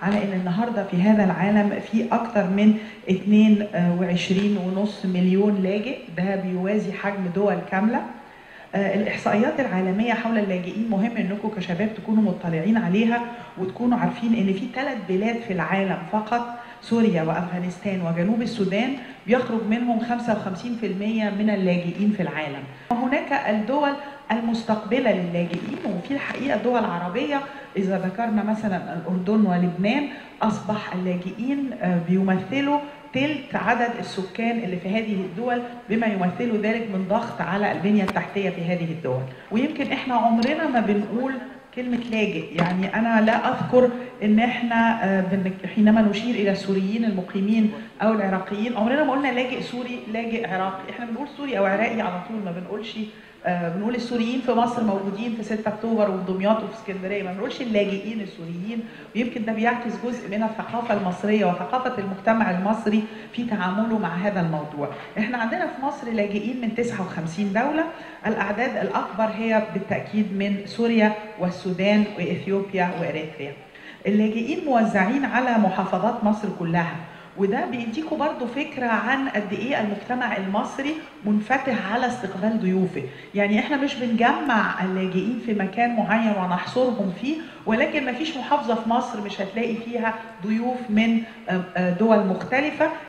على ان النهارده في هذا العالم في اكثر من 22.5 مليون لاجئ ده بيوازي حجم دول كامله آه، الاحصائيات العالميه حول اللاجئين مهم انكم كشباب تكونوا مطلعين عليها وتكونوا عارفين ان في ثلاث بلاد في العالم فقط سوريا وافغانستان وجنوب السودان بيخرج منهم 55% من اللاجئين في العالم وهناك الدول المستقبله للاجئين وفي الحقيقه دول عربيه اذا ذكرنا مثلا الاردن ولبنان اصبح اللاجئين آه، بيمثلوا تلت عدد السكان اللي في هذه الدول بما يمثل ذلك من ضغط على البنيه التحتيه في هذه الدول ويمكن احنا عمرنا ما بنقول كلمة لاجئ يعني أنا لا أذكر إن إحنا آه، بن- حينما نشير إلى السوريين المقيمين أو العراقيين عمرنا ما قلنا لاجئ سوري لاجئ عراقي إحنا بنقول سوري أو عراقي على طول ما بنقولش آه، بنقول السوريين في مصر موجودين في 6 اكتوبر وفي دمياط وفي اسكندريه ما بنقولش اللاجئين السوريين ويمكن ده بيعكس جزء من الثقافه المصريه وثقافه المجتمع المصري في تعامله مع هذا الموضوع احنا عندنا في مصر لاجئين من 59 دوله الاعداد الاكبر هي بالتاكيد من سوريا والسودان واثيوبيا واريتريا اللاجئين موزعين على محافظات مصر كلها وده بيديكوا برضو فكرة عن قد ايه المجتمع المصري منفتح على استقبال ضيوفه يعني احنا مش بنجمع اللاجئين في مكان معين ونحصرهم فيه ولكن مفيش محافظة في مصر مش هتلاقي فيها ضيوف من آه، آه، دول مختلفة